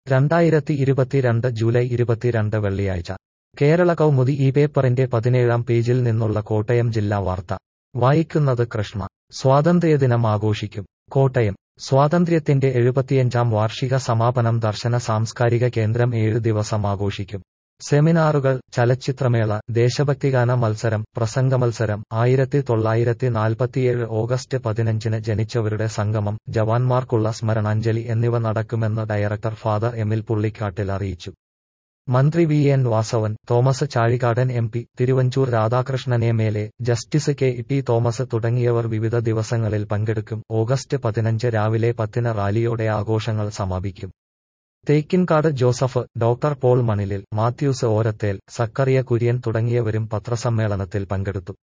രണ്ടായിരത്തി ഇരുപത്തിരണ്ട് ജൂലൈ ഇരുപത്തിരണ്ട് വെള്ളിയാഴ്ച കേരള കൗമുദി ഈ പേപ്പറിന്റെ പതിനേഴാം പേജിൽ നിന്നുള്ള കോട്ടയം ജില്ലാ വാർത്ത വായിക്കുന്നത് കൃഷ്ണ സ്വാതന്ത്ര്യദിനം ആഘോഷിക്കും കോട്ടയം സ്വാതന്ത്ര്യത്തിന്റെ എഴുപത്തിയഞ്ചാം വാർഷിക സമാപനം ദർശന സാംസ്കാരിക കേന്ദ്രം ഏഴ് ദിവസം ആഘോഷിക്കും സെമിനാറുകൾ ചലച്ചിത്രമേള ദേശഭക്തിഗാന മത്സരം പ്രസംഗമത്സരം ആയിരത്തി തൊള്ളായിരത്തി നാൽപ്പത്തിയേഴ് ഓഗസ്റ്റ് പതിനഞ്ചിന് ജനിച്ചവരുടെ സംഗമം ജവാന്മാർക്കുള്ള സ്മരണാഞ്ജലി എന്നിവ നടക്കുമെന്ന് ഡയറക്ടർ ഫാദർ എമിൽ പുള്ളിക്കാട്ടിൽ അറിയിച്ചു മന്ത്രി V N Vasavan Thomas Chazhikadan M P Thiruvanchoor Radhakrishnan M L A justice K T Thomas തുടങ്ങിയവർ വിവിധ ദിവസങ്ങളിൽ പങ്കെടുക്കും ഓഗസ്റ്റ് പതിനഞ്ച് രാവിലെ പത്തിന് റാലിയോടെ ആഘോഷങ്ങൾ സമാപിക്കും തേക്കിൻകാട് ജോസഫ് ഡോക്ടർ പോൾ മണിലിൽ മാത്യൂസ് ഓരത്തേൽ സക്കറിയ കുര്യൻ തുടങ്ങിയവരും പത്രസമ്മേളനത്തിൽ പങ്കെടുത്തു